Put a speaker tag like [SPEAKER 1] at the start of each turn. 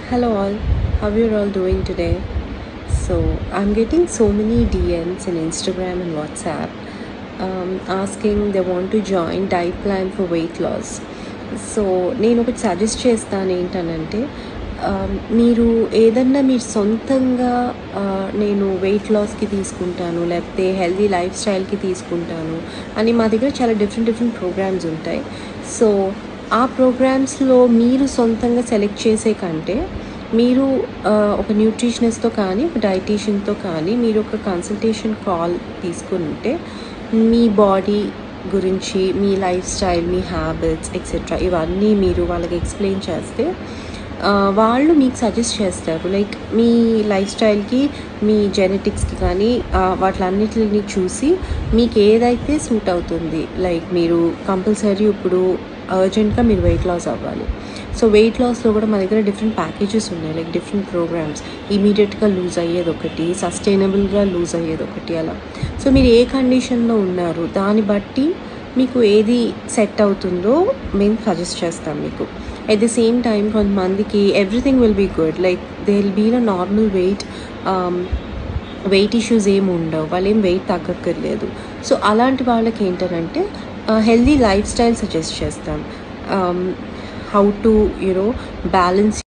[SPEAKER 1] Hello all, how you all doing today? So I'm getting so many DMs in Instagram and WhatsApp um, asking they want to join diet plan for weight loss. So నేను ఒకటి suggest చేస్తాను ఏంటనంటే um, మీరు ఏదన్నా మీరు సొంతంగా uh, నేను wait లాస్కి తీసుకుంటాను లేకపోతే హెల్దీ లైఫ్ స్టైల్కి తీసుకుంటాను అని మా దగ్గర చాలా డిఫరెంట్ డిఫరెంట్ ప్రోగ్రామ్స్ ఉంటాయి సో ఆ ప్రోగ్రామ్స్లో మీరు సొంతంగా సెలెక్ట్ చేసే కంటే మీరు ఆ, ఒక న్యూట్రిషనిస్ట్తో కానీ ఒక డైటీషియన్తో కానీ మీరు ఒక కన్సల్టేషన్ కాల్ తీసుకుంటే మీ బాడీ గురించి మీ లైఫ్ స్టైల్ మీ హ్యాబిట్స్ ఎక్సెట్రా ఇవన్నీ మీరు వాళ్ళకి ఎక్స్ప్లెయిన్ చేస్తే ఆ, వాళ్ళు మీకు సజెస్ట్ చేస్తారు లైక్ మీ లైఫ్ స్టైల్కి మీ జెనెటిక్స్కి కానీ ఆ, వాటిలన్నిటిని చూసి మీకు ఏదైతే సూట్ అవుతుంది లైక్ మీరు కంపల్సరీ ఇప్పుడు అర్జెంట్గా మీరు వెయిట్ లాస్ అవ్వాలి సో వెయిట్ లాస్లో కూడా మన దగ్గర డిఫరెంట్ ప్యాకేజెస్ ఉన్నాయి లైక్ డిఫరెంట్ ప్రోగ్రామ్స్ ఇమీడియట్గా లూజ్ అయ్యేది ఒకటి సస్టైనబుల్గా లూజ్ అయ్యేది ఒకటి అలా సో మీరు ఏ కండిషన్లో ఉన్నారు దాన్ని బట్టి మీకు ఏది సెట్ అవుతుందో మేము సజెస్ట్ చేస్తాం మీకు ఎట్ ది సేమ్ టైం కొంతమందికి everything will be good like they will be a normal weight weight issues ఏమి ఉండవు వాళ్ళు ఏం వెయిట్ తగ్గక్కర్లేదు సో అలాంటి వాళ్ళకి ఏంటంటే హెల్దీ లైఫ్ స్టైల్ సజెస్ట్ చేస్తాం హౌ టు యునో బ్యాలెన్స్